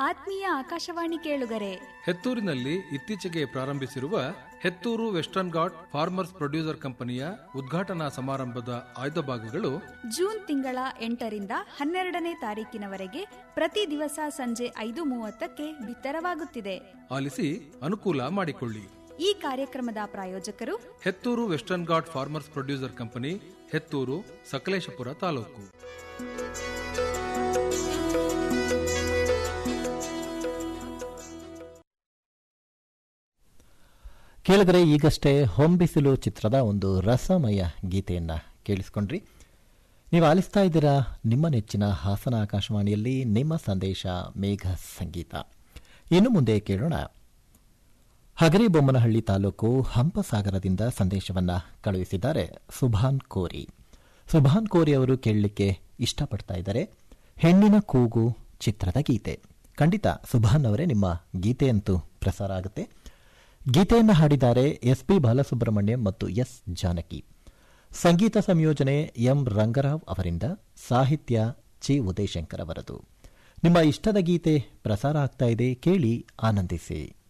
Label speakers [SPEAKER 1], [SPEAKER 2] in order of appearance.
[SPEAKER 1] ಆತ್ಮೀಯ ಆಕಾಶವಾಣಿ ಕೇಳುಗರೆ
[SPEAKER 2] ಹೆತ್ತೂರಿನಲ್ಲಿ ಇತ್ತೀಚೆಗೆ ಪ್ರಾರಂಭಿಸಿರುವ Hetturu western ghat farmers producer ಕಂಪನಿಯ ಉದ್ಘಾಟನಾ ಸಮಾರಂಭದ ಆಯ್ದ ಭಾಗಗಳು
[SPEAKER 1] ಜೂನ್ ತಿಂಗಳ ಎಂಟರಿಂದ ಹನ್ನೆರಡನೇ ತಾರೀಕಿನವರೆಗೆ ಪ್ರತಿ ದಿವಸ ಸಂಜೆ ಐದು ಮೂವತ್ತಕ್ಕೆ ಬಿತ್ತರವಾಗುತ್ತಿದೆ
[SPEAKER 2] ಆಲಿಸಿ ಅನುಕೂಲ ಮಾಡಿಕೊಳ್ಳಿ
[SPEAKER 1] ಈ ಕಾರ್ಯಕ್ರಮದ ಪ್ರಾಯೋಜಕರು
[SPEAKER 2] Hetturu western ghat farmers producer company Hetturu Sakleshpura taluk
[SPEAKER 3] ಕೇಳಿದರೆ ಈಗಷ್ಟೇ ಹೊಂಬಿಸಿಲು ಚಿತ್ರದ ಒಂದು ರಸಮಯ ಗೀತೆಯನ್ನ ಕೇಳಿಸ್ಕೊಂಡ್ರಿ ನೀವು ಆಲಿಸ್ತಾ ಇದ್ದೀರಾ ನಿಮ್ಮ ನೆಚ್ಚಿನ ಹಾಸನ ಆಕಾಶವಾಣಿಯಲ್ಲಿ ನಿಮ್ಮ ಸಂದೇಶ ಮೇಘ ಸಂಗೀತ ಇನ್ನು ಮುಂದೆ ಕೇಳೋಣ ಹಗರಿಬೊಮ್ಮನಹಳ್ಳಿ ತಾಲೂಕು ಹಂಪಸಾಗರದಿಂದ ಸಂದೇಶವನ್ನ ಕಳುಹಿಸಿದ್ದಾರೆ ಸುಭಾನ್ ಕೋರಿ ಸುಭಾನ್ ಕೋರಿ ಅವರು ಕೇಳಲಿಕ್ಕೆ ಇಷ್ಟಪಡ್ತಾ ಇದ್ದಾರೆ ಹೆಣ್ಣಿನ ಕೂಗು ಚಿತ್ರದ ಗೀತೆ ಖಂಡಿತ ಸುಭಾನ್ ಅವರೇ ನಿಮ್ಮ ಗೀತೆಯಂತೂ ಪ್ರಸಾರ ಆಗುತ್ತೆ ಗೀತೆಯನ್ನು ಹಾಡಿದ್ದಾರೆ ಎಸ್ ಪಿ ಬಾಲಸುಬ್ರಹ್ಮಣ್ಯಂ ಮತ್ತು ಎಸ್ ಜಾನಕಿ ಸಂಗೀತ ಸಂಯೋಜನೆ ಎಂ ರಂಗರಾವ್ ಅವರಿಂದ ಸಾಹಿತ್ಯ ಚಿ ಉದಯಶಂಕರ್ ಅವರದು ನಿಮ್ಮ ಇಷ್ಟದ ಗೀತೆ ಪ್ರಸಾರ ಆಗ್ತಾ ಇದೆ ಕೇಳಿ ಆನಂದಿಸಿ